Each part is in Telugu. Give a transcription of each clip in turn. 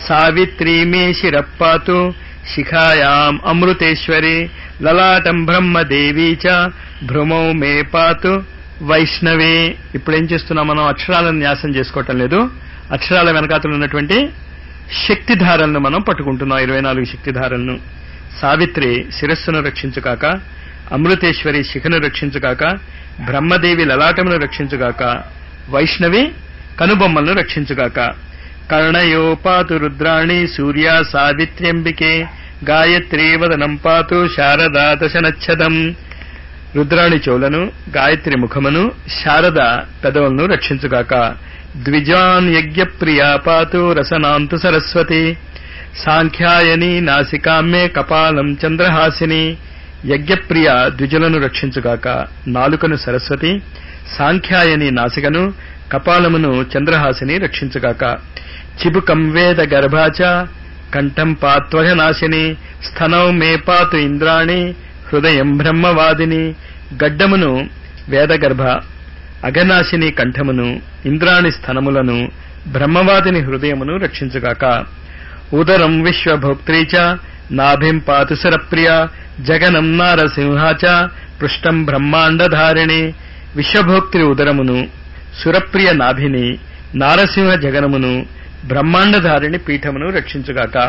సావిత్రీ మే శిరప్పాతు శిఖాయాం అమృతేశ్వరి లలాటం బ్రహ్మదేవీ చ భ్రుమౌ మే పాతు వైష్ణవే ఇప్పుడు ఏం చేస్తున్నాం మనం అక్షరాలను న్యాసం చేసుకోవటం లేదు అక్షరాల వెనకాతలు ఉన్నటువంటి శక్తిధారలను మనం పట్టుకుంటున్నాం ఇరవై నాలుగు శక్తిధారలను సావిత్రి శిరస్సును రక్షించుకాక అమృతేశ్వరి శిఖను రక్షించుకాక బ్రహ్మదేవి లలాటమును రక్షించుగాక వైష్ణవి కనుబొమ్మలను రక్షించుగాక కర్ణయో పాతు రుద్రాణి సూర్య సావిత్ర్యంబికే గాయత్రీ వదనం పాతు శారదా దశనచ్చదం రుద్రాణి చెవులను గాయత్రి ముఖమును శారద పెదవులను రక్షించుగాక ద్విజాన్ యజ్ఞప్రియా పాతు రసనాంతు సరస్వతి సాంఖ్యాయని నాసికామ్మే కపాలం చంద్రహాసిని యజ్ఞప్రియ ద్విజులను రక్షించుగాక నాలుకను సరస్వతి సాంఖ్యాయని నాసికను కపాలమును చంద్రహాసిని రక్షించుగాక చిబుకం వేద గర్భాచ కంఠం పాత్వజనాశిని స్థనౌ మే పాతు ఇంద్రాణి హృదయం బ్రహ్మవాదిని గడ్డమును వేదగర్భ అఘనాశిని కంఠమును ఇంద్రాణి స్థనములను బ్రహ్మవాదిని హృదయమును రక్షించుగాక ఉదరం విశ్వభోక్త్రీ చ నాభిం పాతు సురప్రియ జగనం నారసింహాచ పృష్టం బ్రహ్మాండధారిణి విశ్వభోక్త్రి ఉదరమును సురప్రియ నాభిని నారసింహ జగనమును బ్రహ్మాండధారిణి పీఠమును రక్షించుగాక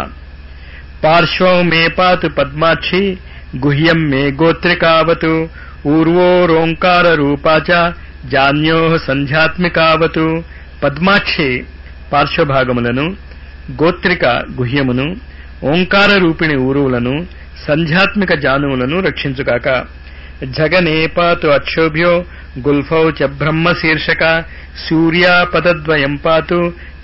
పార్శ్వం మే పాతు పద్మాక్షి గుహ్యం మే గోత్రికావతు ఊర్వోరోంకార రూపాచ జాన్యో సంధ్యాత్మికావతు పద్మాక్షి పార్శ్వభాగములను గోత్రిక గుహ్యమును ఓంకార రూపిణి ఊరువులను సంధ్యాత్మిక జానువులను రక్షించుగాక జగనే పాతు అక్షోభ్యో గుల్ఫౌ చ బ్రహ్మ శీర్షక సూర్యాపదద్వయం పాతు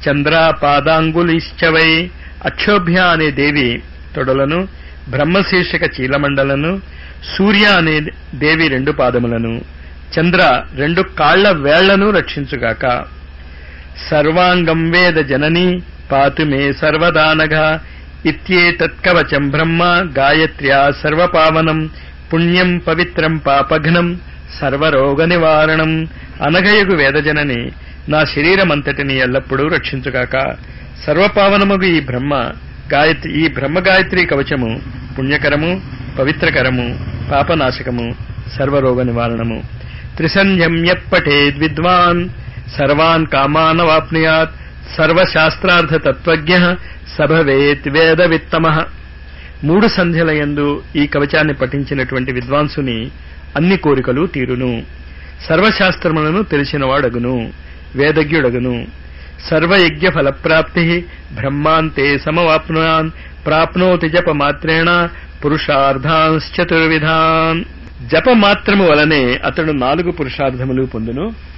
చంద్రాపాదాంగులిశ్చవై అక్షోభ్య అనే దేవి తొడలను బ్రహ్మశీర్షక చీలమండలను సూర్య అనే దేవి రెండు పాదములను చంద్ర రెండు కాళ్ల వేళ్లను రక్షించుగాక సర్వాంగం వేద జనని పాతు మే సర్వదానఘ ఇత్యేతత్కవచం బ్రహ్మ గాయత్ర్యా సర్వపావనం పుణ్యం పవిత్రం పాపఘ్నం సర్వరోగ నివారణం అనఘయగు వేదజనని నా శరీరమంతటిని ఎల్లప్పుడూ రక్షించుగాక సర్వపావనముగు ఈ బ్రహ్మ గాయత్రి ఈ బ్రహ్మ గాయత్రి కవచము పుణ్యకరము పవిత్రకరము పాపనాశకము సర్వరోగ నివారణము త్రిసంధ్యం యత్పఠేద్ విద్వాన్ సర్వాన్ కామానవాప్నుయాత్ సర్వశాస్త్రార్థ తత్వజ్ఞ సభవేత్ వేద విత్తమ మూడు సంధ్యలయందు ఈ కవచాన్ని పఠించినటువంటి విద్వాంసుని అన్ని కోరికలు తీరును సర్వశాస్త్రములను తెలిసినవాడగును వేదజ్ఞుడగును సర్వయజ్ఞ ఫలప్రాప్తి బ్రహ్మాంతే సమవాప్నుయాన్ ప్రాప్నోతి జప మాత్రేణ పురుషార్థాంశ్చతుర్విధాన్ జప మాత్రము వలనే అతడు నాలుగు పురుషార్థములు పొందును